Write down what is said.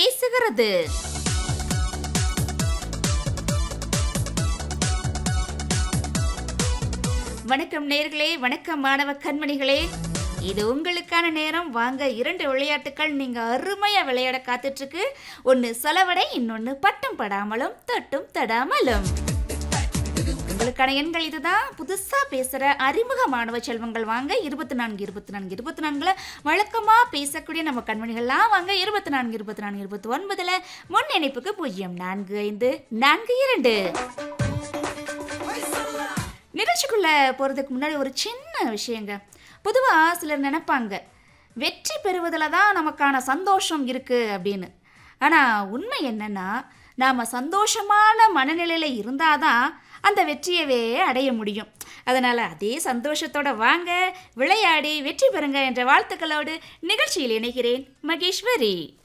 பேசுகிறது வணக்கம் நேர்களே வணக்கம் மாணவ கண்மணிகளே இது உங்களுக்கான நேரம் வாங்க இரண்டு விளையாட்டுக்கள் நீங்க அருமையா விளையாட காத்துட்டு இருக்கு ஒன்னு செலவடை இன்னொன்னு பட்டம் படாமலும் தொட்டும் தடாமலும் உங்களுக்கான எண்கள் இதுதான் புதுசா பேசுற அறிமுக மாணவ செல்வங்கள் வாங்க இருபத்தி நான்கு இருபத்தி நான்கு இருபத்தி நான்குல வழக்கமா பேசக்கூடிய நம்ம கண்மணிகள்லாம் வாங்க இருபத்தி நான்கு இருபத்தி நான்கு இருபத்தி ஒன்பதுல முன் இணைப்புக்கு பூஜ்ஜியம் நான்கு ஐந்து நான்கு இரண்டு நிகழ்ச்சிக்குள்ள போறதுக்கு முன்னாடி ஒரு சின்ன விஷயங்க பொதுவா சிலர் நினைப்பாங்க வெற்றி பெறுவதில் தான் நமக்கான சந்தோஷம் இருக்கு அப்படின்னு ஆனா உண்மை என்னன்னா நாம சந்தோஷமான மனநிலையில இருந்தாதான் அந்த வெற்றியவே அடைய முடியும் அதனால அதே சந்தோஷத்தோட வாங்க விளையாடி வெற்றி பெறுங்க என்ற வாழ்த்துக்களோடு நிகழ்ச்சியில் இணைகிறேன் மகேஸ்வரி